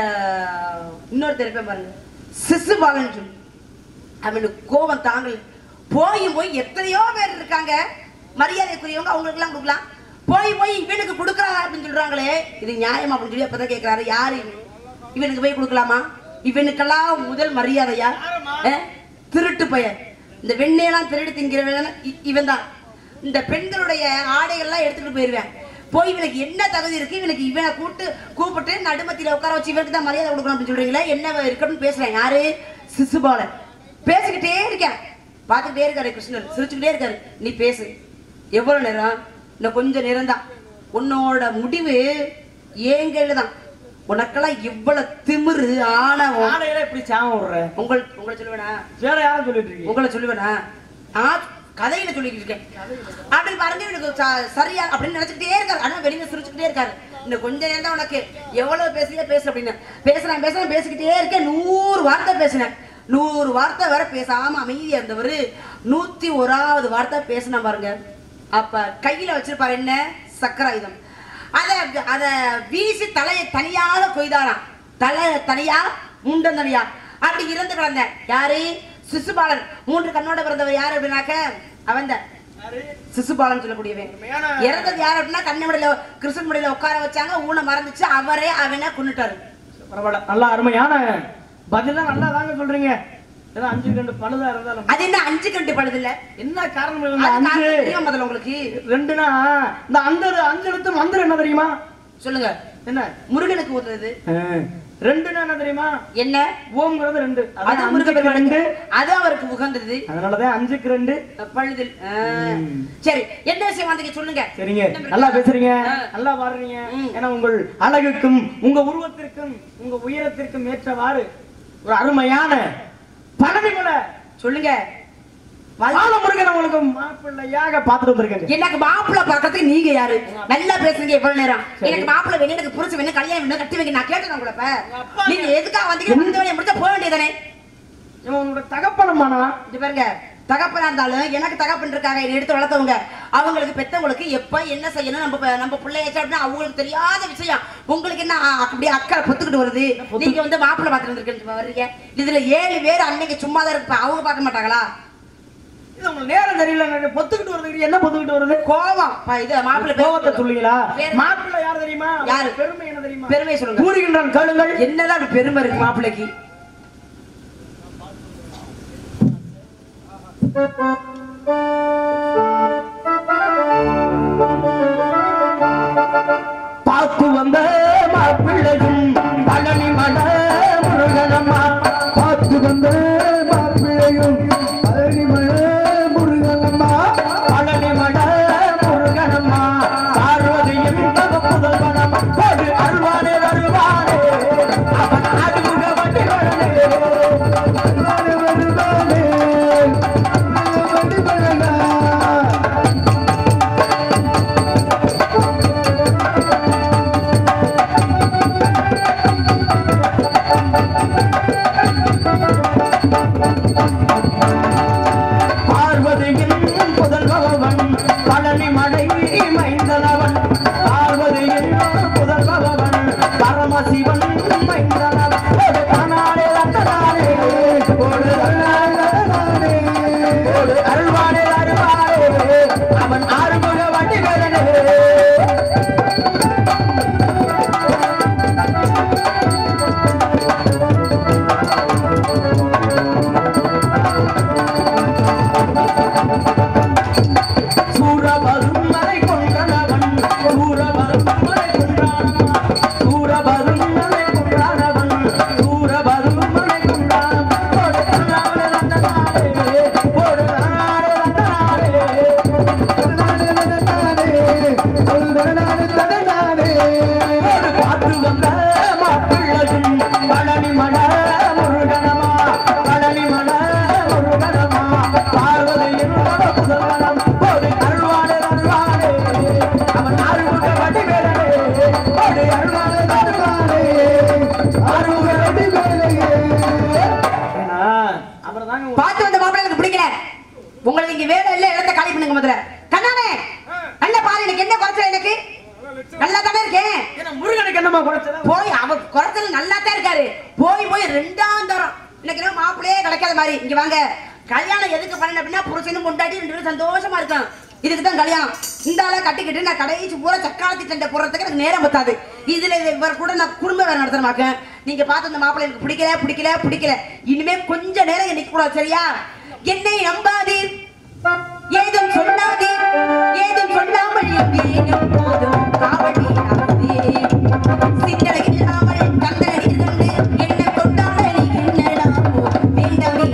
இன்னொரு தெரிப்பேன் பாருங்க சிசுபாலன் சொல்லி அவனுக்கு கோபம் தாங்கல போய் போய் எத்தனையோ பேர் இருக்காங்க மரியாதைக்குரியவங்க அவங்களுக்கு எல்லாம் கொடுக்கலாம் போய் போய் இவனுக்கு கொடுக்குறாங்க அப்படின்னு சொல்றாங்களே இது நியாயம் அப்படின்னு சொல்லி அப்பதான் கேக்குறாரு யாரு இவன்? இவனுக்கு போய் கொடுக்கலாமா இவனுக்கெல்லாம் முதல் மரியாதையா அஹ்? திருட்டு பையன் இந்த வெண்ணையெல்லாம் திருடி திங்கிறவன் இவன் தான் இந்த பெண்களுடைய ஆடைகள்லாம் எடுத்துட்டு போயிருவேன் போய் இவனுக்கு என்ன தகுதி இருக்கு இவனுக்கு இவனை கூட்டு கூப்பிட்டு நடுமத்தியில உட்கார வச்சு இவனுக்கு தான் மரியாதை கொடுக்கணும் அப்படின்னு சொல்றீங்களா என்ன இருக்குன்னு பேசுறேன் யாரு சிசுபாலன் பேசிக்கிட்டே இருக்கேன் பார்த்துக்கிட்டே இருக்காரு கிருஷ்ணர் சிரிச்சுக்கிட்டே இருக்காரு நீ பேசு எவ்வளவு நேரம் இன்னும் கொஞ்ச நேரம் தான் உன்னோட முடிவு என் கையில தான் உனக்கெல்லாம் இவ்வளவு திமிரு ஆணவம் ஆடையில இப்படி சாம விடுற உங்கள் உங்களை சொல்லுவேனா வேற யாரும் சொல்லிட்டு இருக்கீங்க உங்களை சொல்லுவேனா ஆ கதையில சொல்லிட்டு இருக்கேன் அப்படின்னு பாருங்க எனக்கு ச- சரியா அப்படின்னு நினைச்சுக்கிட்டே இருக்காரு ஆனா வெளியில சிரிச்சுக்கிட்டே இருக்காரு இந்த கொஞ்ச நேரம் தான் உனக்கு எவ்வளவு பேசுறியா பேசு அப்படின்னு பேசுறேன் பேசுறேன் பேசிக்கிட்டே இருக்கேன் நூறு வார்த்தை பேசினேன் நூறு வார்த்தை வர பேசாம அமைதியா இருந்தவர் நூத்தி ஓராவது வார்த்தை பேசினா பாருங்க அப்ப கையில வச்சிருப்பாரு என்ன சக்கராயுதம் அத அத வீசி தலையை தனியாக கொய்தாராம் தலை தனியா முண்டம் தனியா அப்படி இறந்து கிடந்தேன் யாரு சிசுபாலன் மூன்று கண்ணோட பிறந்தவர் யாரு அப்படின்னாக்க அவன் தான் சிசுபாலன் சொல்லக்கூடியவன் உண்மையான- இறந்தது யார் அப்படின்னா கண்ணமுடியில கிருஷ்ணன் முடியில உட்கார வச்சாங்க ஊனை மறந்துச்சு அவரே அவனை கொன்னுட்டாரு பரவாயில்ல நல்லா அருமையான பதிலாம் நல்லா தாங்க சொல்றீங்க ஏதோ அஞ்சு ரெண்டு பழுதா இருந்தாலும் அது என்ன அஞ்சு கண்டு படுது இல்ல என்ன காரணம் இருந்தா அஞ்சு தெரியும் முதல்ல உங்களுக்கு ரெண்டுனா இந்த அந்த அஞ்சு எழுத்து மந்திரம் என்ன தெரியுமா சொல்லுங்க என்ன முருகனுக்கு ஊதுறது ஆ, ரெண்டுன்னா என்ன தெரியுமா என்ன ஓம்ங்கிறது ரெண்டு அது அதான் முருக அஞ்சுக்கு ரெண்டு பெருமானுக்கு அது அவருக்கு உகந்தது அதனாலதான் அஞ்சுக்கு ரெண்டு பழுதில் ஆ. ம். சரி என்ன விஷயம் வந்தீங்க சொல்லுங்க சரிங்க என்ன பிரச்சனை? நல்லா பேசுறீங்க ஆ. நல்லா பாடுறீங்க ம். ஏன்னா உங்கள் அழகுக்கும் உங்க உருவத்திற்கும் உங்க உயரத்திற்கும் ஏற்றவாறு ஒரு அருமையான பதவிகளை சொல்லுங்க பாலமுருகன் உங்களுக்கு மாப்பிள்ளையாக பார்த்துட்டு வந்திருக்கேங்க எனக்கு மாப்பிள்ளை பார்க்கறதுக்கு நீங்க யாரு நல்லா பேசுறீங்க எவ்வளவு நேரம் சரி. எனக்கு மாப்பிள்ளை வேணும் எனக்கு புரிச்சு வேணும் கல்யாணம் வேணும் கட்டி வைக்க நான் கேட்டேன் உங்களை இப்ப அப்பா நீங்க எதுக்காக வந்தீங்க முடிஞ்ச வேலையை முடிச்சா போக வேண்டியதானே இவன் உன்னோட தகப்பனமானா இது பாருங்க தகப்பனா இருந்தாலும் எனக்கு தகப்பன் இருக்காங்க என்னை எடுத்து வளர்த்தவங்க அவங்களுக்கு பெத்தவங்களுக்கு எப்ப என்ன செய்யணும் நம்ம ப- நம்ம பிள்ளையாச்சும் அப்படின்னா அவங்களுக்கு தெரியாத விஷயம் உங்களுக்கு என்ன அ- அப்படியே அக்கறை பொத்துக்கிட்டு வருது நீங்க வந்து மாப்பிள்ளை பார்த்துட்டு வந்திருக்கேன்னு வர்றீங்க இதுல ஏழு பேர் அன்னைக்கு சும்மா தான் இருப்ப அவங்க பார்க்க மாட்டாங்களா இது உங்களுக்கு நேரம் தெரியல எனக்கு பொத்துக்கிட்டு வருது என்ன பொத்துக்கிட்டு வருது கோவம் ப- இது மாப்பிள்ளை கோவத்தை சொல்லுங்களா வேற- மாப்பிள்ளை யார் தெரியுமா யாரு? பெருமை என்ன தெரியுமா பெருமை சொல்லுங்க கூறுகின்றான் கேளுங்கள் என்னதான் அப்படி பெருமை இருக்கு மாப்பிள்ளைக்கு பார்த்து வந்த மாப்பிள்ளையும் பழனி மட முருகனம்மா பார்த்து வந்த மாப்பிள்ளையும் பழனி மட முருகனம்மா பழனி மட முருகனம்மா பார்வதியும் தக புதல்வனம்மா ஒரு அருள்வானே அருள்வானே அவன் ஆடுமுக வண்டிகளே அருள்வானே வருவானே வண்டிகளா பார்வதியின் புதல்பவன் பழனி மடை மைந்தனவன் பார்வதியின் புதல்பவன் பரமசிவன் மைந்தனவன் ஒரு தானாலே ரத்தனாலே ஒரு அருளாலே ரத்தனாலே, ஒரு அருள்வானே அருள்வானே அவன் ஆறுமுக வண்டிகளே எனக்கு என்ன குறைச்சல் எனக்கு நல்லா தானே இருக்கேன் ஏன்னா முருகனுக்கு என்னமா குறைச்சல போய் அவர் குறைச்சல் நல்லா தான் இருக்காரு போய் போய் ரெண்டாம் தரம் இன்னைக்கு என்ன மாப்பிள்ளையே கிடைக்காத மாதிரி இங்க வாங்க கல்யாணம் எதுக்கு பண்ண அப்படின்னா புருஷனும் கொண்டாடி ரெண்டு பேரும் சந்தோஷமா இருக்கலாம் இதுக்கு தான் கல்யாணம் இந்த ஆளை கட்டிக்கிட்டு நான் கடைசி பூரா சக்காலத்தி சண்டை போடுறதுக்கு எனக்கு நேரம் பத்தாது இதுல இது இவர் கூட நான் குடும்பம் வேற நடத்துறமாக்க நீங்க பார்த்து இந்த மாப்பிள்ளை எனக்கு பிடிக்கல பிடிக்கல பிடிக்கல இனிமே கொஞ்ச நேரம் எனக்கு கூட சரியா என்னை நம்பாதீர் ஏதும் சொல்லாதீர் ஏதும் சொல்லாமல் எங்கேயும் போதும் காவடி ஆகுதே சிந்தனை இல்லாமல் தந்தனை கண்டு என்ன கொண்டாட நீ என்னடாமோ வேண்டவே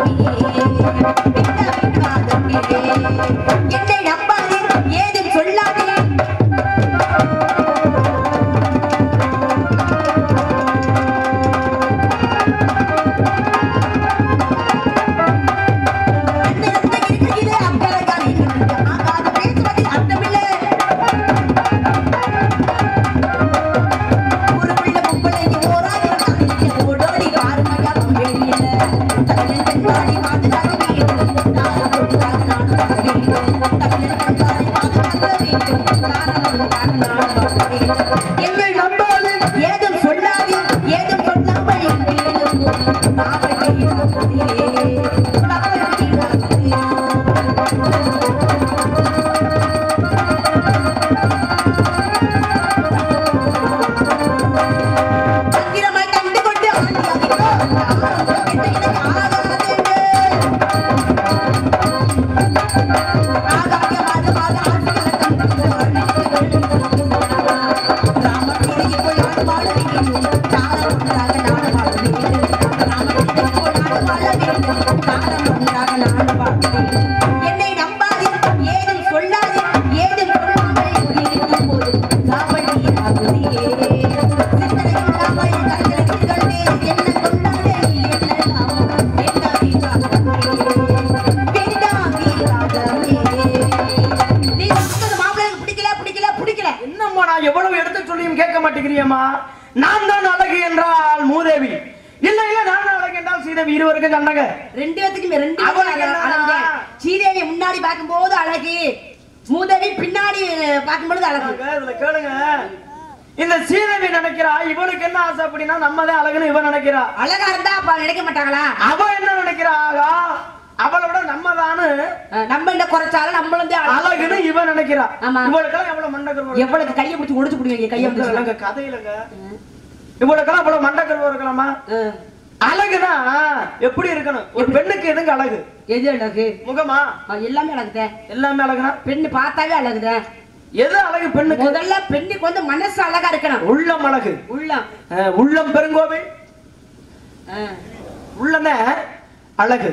காதவே என்னை நம்பாதே ஏதும் சொல்லாதே அண்ணன் இருக்கையிலே அக்கறையால் ஆகாத பேசுவதில் அர்த்தமில்லை ஒரு பிள்ளை பொம்பளை ஓராயிரம் நாளைக்கு ஓடோடி ஆறுமையா வெளியில தமிழன் கண்காணி பாதுகாக்க வேண்டும் நானும் ஒன்றாக நான் வாழ வேண்டும் தமிழன் கண்காணி பாதுகாக்க வேண்டும் நானும் ஒன்றாக நான் வாழ வேண்டும் என்னை நம்பாது ஏதும் சொல்லாது ஏதும் சொல்லாமல் எங்கேயும் போதும் காவடி ஆகுதே காவடி ஆகுதே பத்திரமாய் கண்டு கொண்டு ஆண்டியாகிறோம். என்னை எனக்கு ஆகாதென்று. ஆகாயவாதமாக ஆசைகளை தந்து அழித்து ராமகிரிக்குள் நான் வாழ வேண்டும். தாரம் ஒன்றாக நான் வாழ வேண்டும். ராமகிரிக்குள் நான் வாழ வேண்டும். தாரம் ஒன்றாக நான் வாழ வேண்டும். என்னை நம்பாதீர், ஏதும் சொல்லாதீர், ஏதும் சொல்லாமல் இருக்கும் போது காவடி ஆகுதே. சிந்தனை இல்லாமல் கண்களில் கண்டே என்ன கொண்டாடே என்னெல்லாம் வேண்டாமே வேண்டாமே நீ சொன்னது மாப்பிள்ளை எனக்கு பிடிக்கல பிடிக்கல பிடிக்கல என்னம்மா நான் எவ்வளவு எடுத்து சொல்லியும் கேட்க மாட்டேங்கிறியம்மா நான் தான் அழகு என்றால் மூதேவி இல்ல இல்ல நான் தான் அழகு என்றால் சீதேவி இருவருக்கும் கண்டங்க ரெண்டு பேத்துக்கும் ரெண்டு அவளுக்கு பேரும் என்னன்னா? அழகு சீதேவி முன்னாடி பார்க்கும்போது அழகு மூதேவி பின்னாடி பார்க்கும்பொழுது அழகு இதுல கேளுங்க இந்த சீதேவி நினைக்கிறா இவனுக்கு என்ன ஆசை அப்படின்னா நம்ம தான் அழகுன்னு இவன் நினைக்கிறா அழகா இருந்தா அப்ப நினைக்க மாட்டாங்களா அவ என்ன நினைக்கிறா ஆகா அவளோட நம்ம தானு அஹ் நம்ம என்ன குறைச்சாலும் நம்மளும் தான் அழகு அழகுன்னு இவன் நினைக்கிறா ஆமா. இவளுக்கெல்லாம் எவ்வளவு மண்டக்கருவம் எவ்வளவு கையை பிடிச்சி ஒடிச்சு பிடிவீங்க கையை பிடிச்சி இல்லைங்க கதையிலங்க இவளுக்கெல்லாம் இவ்வளவு மண்டக்கருவம் இருக்கலாமா அஹ், அழகுனா எப்படி இருக்கணும் ஒரு பெண்ணுக்கு எதுங்க அழகு எது அழகு முகமா அஹ், எல்லாமே அழகுதே எல்லாமே அழகுனா பெண்ணு பார்த்தாவே அழகுதே எது அழகு பெண்ணுக்கு முதல்ல பெண்ணுக்கு வந்து மனசு அழகா இருக்கணும் உள்ளம் அழகு உள்ளம் அஹ், உள்ளம் பெருங்கோவில் அஹ், உள்ளமே அழகு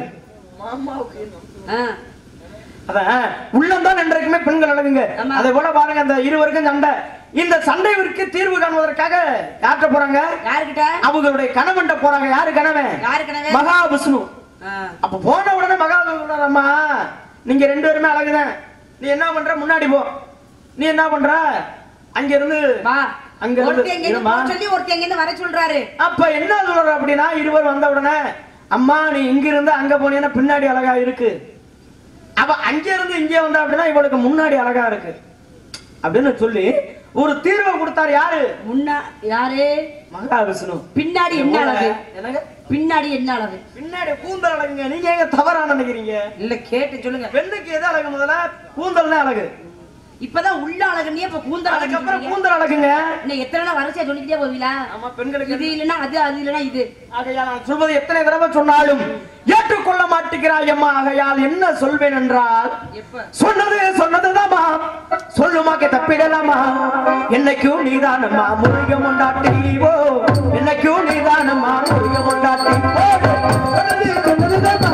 அஹ். அதான் உள்ளம் தான் என்றைக்குமே பெண்கள் அழகுங்க ஆமா. அதே போல பாருங்க அந்த இருவருக்கும் சண்டை இந்த சண்டைவிற்கு தீர்வு காணுவதற்காக யார்கிட்ட போறாங்க யாருக்கிட்ட அவங்களுடைய கணவன்கிட்ட போறாங்க யாரு கணவன் யாரு கனவே மகாவிஷ்ணு அஹ், அப்ப போன உடனே மகாவிஷ்ணு அம்மா நீங்க ரெண்டு பேருமே அழகுதான் நீ என்ன பண்ற முன்னாடி போ நீ என்ன பண்ற அங்க இருந்து வா அங்க இருந்து ஒருத்தி எங்க இருமா. சொல்லி ஒருத்தி எங்க வர சொல்றாரு அப்ப என்ன சொல்ற அப்படின்னா இருவர் வந்த உடனே அம்மா நீ இங்க இருந்து அங்க போனீங்கன்னா பின்னாடி அழகா இருக்கு அவ அங்க இருந்து இங்க வந்தா அப்படின்னா இவளுக்கு முன்னாடி அழகா இருக்கு அப்படின்னு சொல்லி ஒரு தீர்வை கொடுத்தாரு யாரு முன்னா யாரு மகாவிஷ்ணு பின்னாடி என்ன அழகு என்னங்க பின்னாடி என்ன அழகு பின்னாடி கூந்தல் அழகுங்க நீங்க எங்க தவறா நினைக்கிறீங்க இல்ல கேட்டு சொல்லுங்க பெண்ணுக்கு எது அழகு முதல்ல கூந்தல் தான் அழகு இப்பதான் உள்ள அழகுன்னே இப்ப கூந்தல் அழகு அதுக்கப்புறம் சொல்றீங்க. கூந்தல் அழகுங்க இன்னும் எத்தனை நாள் வரிசையா சொல்லிக்கிட்டே போவீங்களா ஆமா பெண்களுக்கு இது இல்லைன்னா அது அது இல்லைன்னா இது ஆகையால் நான் சொல்வது எத்தனை தடவை சொன்னாலும் ஏற்றுக்கொள்ள மாட்டேங்கிறாய் அம்மா ஆகையால் என்ன சொல்வேன் என்றால் எப்ப சொன்னது சொன்னதுதாம்மா சொல்லுமாக்க தப்பிடலாமா என்னைக்கும் நீதானம்மா முருகம் கொண்டாட்டி ஓ என்னைக்கும் நீதானம்மா முருகம் கொண்டாட்டி ஓ சொன்னது சொன்னதுதாம்மா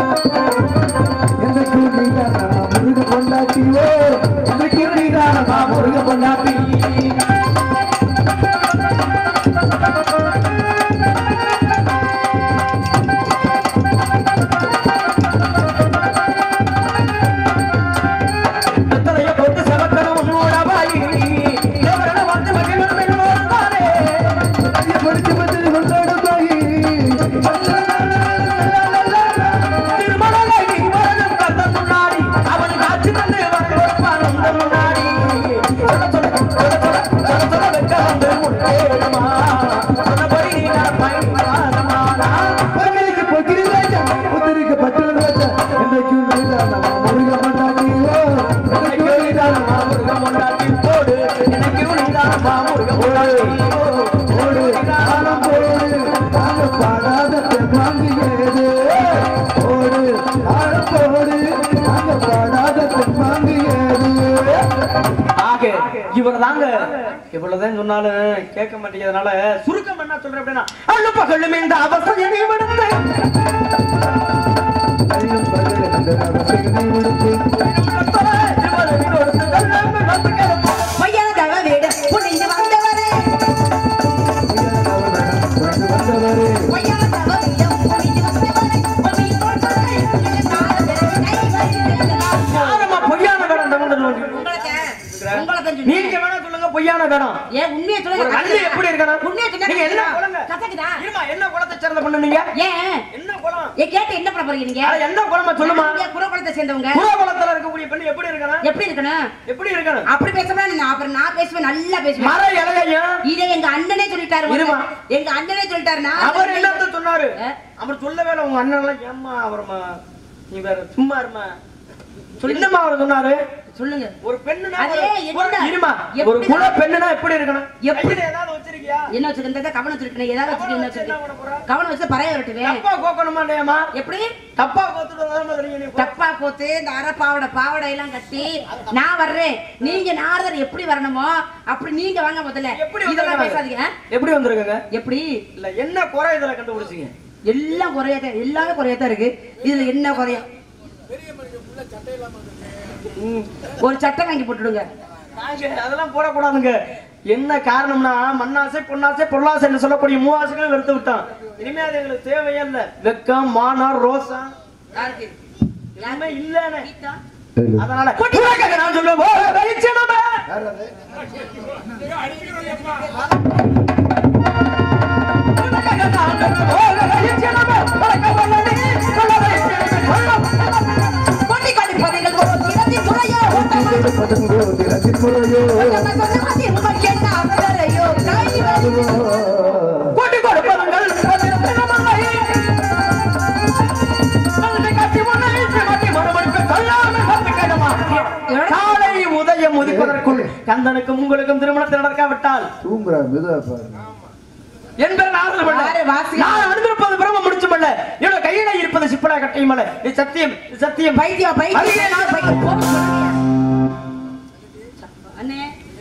என்னைக்கும் நீதானம்மா முருகம் கொண்டாட்டி ஓ என்னைக்கும் நீதானம்மா முருகம் கொண்டாட்டி எத்தனையோ கொண்டு செவக்கணும் உன்னோட வாயி. தேவரண வந்து மகிழணும் என்னோட தானே. ஐயா, படிச்சு பத்து உன்னோட தாயி. ஓடு எனக்கு உனிதான் மாமுருகன் ஓடு ஓடு காலம் போடு நாங்க பாடாத தெம்மாங்கியது ஓடு காலம் போடு நாங்க பாடாத தெம்மாங்கியது ஆக இவர் தாங்க இவ்வளவுதான் சொன்னாலும் கேட்க மாட்டேங்கிறதுனால சுருக்கம் என்ன சொல்றேன் அப்படின்னா அள்ளு பகலும் இந்த அவசரம் விடுத்து அழியும் பகல் அந்த அவசகனை விடுத்து பொய்யாதவ வீடு புனிந்து வந்தவரே உயர்ந்தவன் வந்தவரே பொய்யாதவ வீடு புனிந்து வந்தவரே பொய் சொல்வதே கை வைத்திருக்கலாம் யாரம்மா பொய்யான வேடம் தமிழ் உங்களுக்கு உங்களுக்கு தான் நீங்க சொன்னேன். வேணா சொல்லுங்க பொய்யான வேடம் ஏன் உண்மையை ஒரு சொல்லுங்க கல்லு எப்படி இருக்கணும் உண்மையை சொன்னா நீங்க என்ன கசக்குதா? குளங்க கசக்குதா? இருமா என்ன குளத்தை சேர்ந்த பொண்ணு நீங்க ஏன் என்ன குளம் ஏன் கேட்டு என்ன பண்ண போறீங்க நீங்க அட, என்ன குளமா சொல்லுமா நீங்க குலகுலத்தை சேர்ந்தவங்க புற குளத்துல இருக்கக்கூடிய பெண்ணு எப்படி இருக்கணும் எப்படி இருக்கணும் எப்படி இருக்கணும் அப்படி பேசவே நான் அப்புறம் நான் பேசுவேன் நல்லா பேசுவேன் மர இலையையும் இதை எங்க அண்ணனே சொல்லிட்டாரு முதல்ல. இருமா. எங்க அண்ணனே சொல்லிட்டாரு நான் அவர் என்னத்த சொன்னாரு ஆ? அவர் சொல்லவே இல்லை உங்க அண்ணன் எல்லாம் ஏம்மா அவர்மா நீ வேற சும்மா இருமா என்னம்மா அவர் சொன்னாரு சொல்லுங்க ஒரு பெண்ணுனா அதே ஒரு- என்ன? ஒரு- இருமா ஒரு எப்படி குல தான்? பெண்ணுனா எப்படி இருக்கணும் எப்படி? கையில ஏதாவது வச்சிருக்கியா என்ன வச்சிருந்தா கவனம் வச்சிருக்கேன் ஏதாவது வச்சிருக்கேன் என்ன கவனம் வச்சு என்ன வச்சிருக்கேன் பண்ண போற? கவனம் வச்சு பறைய விட்டுவேன் தப்பா கோக்கணுமா இல்லையாம்மா எப்படி தப்பா கோத்துட்டு வந்தாலும் தெரியும் நீ போ. தப்பா போத்து இந்த அரை பாவடை பாவடை எல்லாம் கட்டி நான் வர்றேன் நீங்க நாரதர் எப்படி வரணுமோ அப்படி நீங்க வாங்க முதல்ல எப்படி இதெல்லாம் வந்திருக்காங்க? பேசாதீங்க ஆ? எப்படி வந்திருக்குங்க எப்படி இல்ல என்ன குறை இதுல கண்டுபிடிச்சீங்க எல்லாம் குறையாதான் எல்லாமே குறையாதான் இருக்கு இதுல என்ன குறையும் ம், ஒரு சட்டை வாங்கி போட்டுடுங்க நாங்க அதெல்லாம் போடக்கூடாதுங்க என்ன காரணம்னா மண்ணாசை பொன்னாசை பொருளாசை சொல்லக்கூடிய மூவாசைகளும் வெறுத்து விட்டோம் இனிமே அது எங்களுக்கு தேவையே இல்ல வெக்கம் மானம் ரோசம் யாருக்கு எல்லாமே இல்லன்னு கீதா? அதனால உலக நான் சொல்லுவேன் ஓ, வைச்சனமே. யார் அது உலக நான் சொல்லுவேன் ஓ, வைச்சனமே. உலக வல்லடி, வல்ல வைச்சனமே. கொட்டிக்காட்டு பதிகள் ஒரு திறத்தி துறையோ, திரு பதங்கோ திரசி முறையோ நம்ம சொன்னபடி உமக்கு என்ன அக்கறையோ, காய் வலி. கொடி கொடுப்பதுங்கள் பதினமில்லை. கல்வி கட்டி உன்னை சிவத்தி மறுமொழிக்கு கல்லாமல் கத்துக்கிடுமா. காலை உதயம் உதிப்பதற்குள் கந்தனுக்கும் உங்களுக்கும் திருமணத்தை நடக்காவிட்டால் தூங்குறா மெதுவா பாரு என்பதை நாரதர் பண்ண. யாரு வாசி? நான் அனுப்பியிருப்பது பிரம்ம முடிச்சுமல்ல என்னோட கையில இருப்பது சிப்பலா கட்டையுமல்ல இது சத்தியம் இது சத்தியம் பைத்தியம், பைத்தியம், அதுவே நான் பைத்தியம். போக சொல்லுங்க. அண்ணே.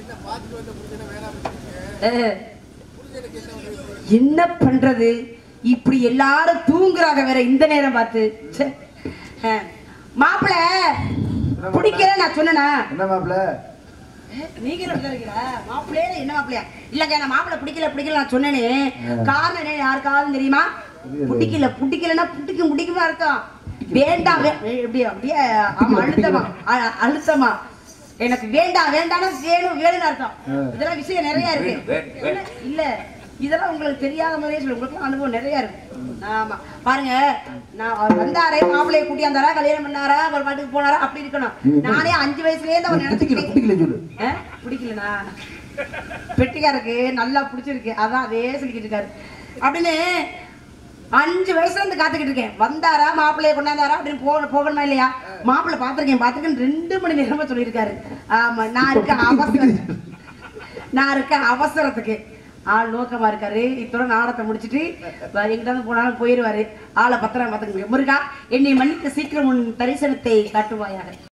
அஹ். என்ன பண்றது இப்படி எல்லாரும் தூங்குறாங்க வேற இந்த நேரம் பார்த்து ச்சே. அஹ். மாப்பிள பிடிக்கல நான் சொன்னனா என்ன மாப்பிள்ள நீங்க என்ன இருக்கீங்களா மாப்பிள்ளையே என்ன மாப்பிள்ளையா இல்லங்க நான் மாப்பிள்ளை பிடிக்கல பிடிக்கல நான் சொன்னேனே காரணம் என்ன யாருக்காவது தெரியுமா தெரியாது. பிடிக்கல பிடிக்கலன்னா பிடிக்கும் பிடிக்குமா அர்த்தம் வேண்டாம் வே- வே- எப்படி அப்படியே ஆமா அழுத்தமா அ- அழுத்தமா எனக்கு வேண்டாம் வேண்டாம்னா வேணும் வேணும்னு அர்த்தம் ஆ. இதெல்லாம் விஷயம் நிறைய இருக்கு இல்ல, இல்ல இதெல்லாம் உங்களுக்கு தெரியாத மாதிரியே சொல்லு உங்களுக்கு அனுபவம் நிறைய இருக்கு ஆமா பாருங்க நான் அவர் வந்தாரே மாப்பிள்ளைய கூட்டியாந்தாரா கல்யாணம் பண்ணாரா அவர் பாட்டுக்கு போனாரா அப்படி இருக்கணும் நானே அஞ்சு வயசுலயே தான் அவர் பிடிக்கல நினைச்சுக்கிட்டேன் பிடிக்கல சொல்லு ஆ? பிடிக்கலனா பெட்டிக்காருக்கு நல்லா பிடிச்சிருக்கு அதான் அதே சொல்லிக்கிட்டு இருக்காரு அப்படின்னு அஞ்சு வயசுல இருந்து காத்துக்கிட்டு இருக்கேன் வந்தாரா மாப்பிள்ளைய கொண்டாந்தாரா அப்படின்னு போக போகணுமா இல்லையா மாப்பிள்ளை பார்த்திருக்கேன் பார்த்திருக்கேன் ரெண்டு மணி நேரமா சொல்லியிருக்காரு ஆமா நான் இருக்க அவசரம் நான் இருக்க அவசரத்துக்கு ஆள் நோக்கமா இருக்காரு இத்தோட நாடத்தை முடிச்சிட்டு வேற எங்கிட்ட போனாலும் போயிருவாரு ஆளை பத்திரம் பார்த்துக்கங்க முருகா என்னை மன்னித்து சீக்கிரம் உன் தரிசனத்தை காட்டுவாயாக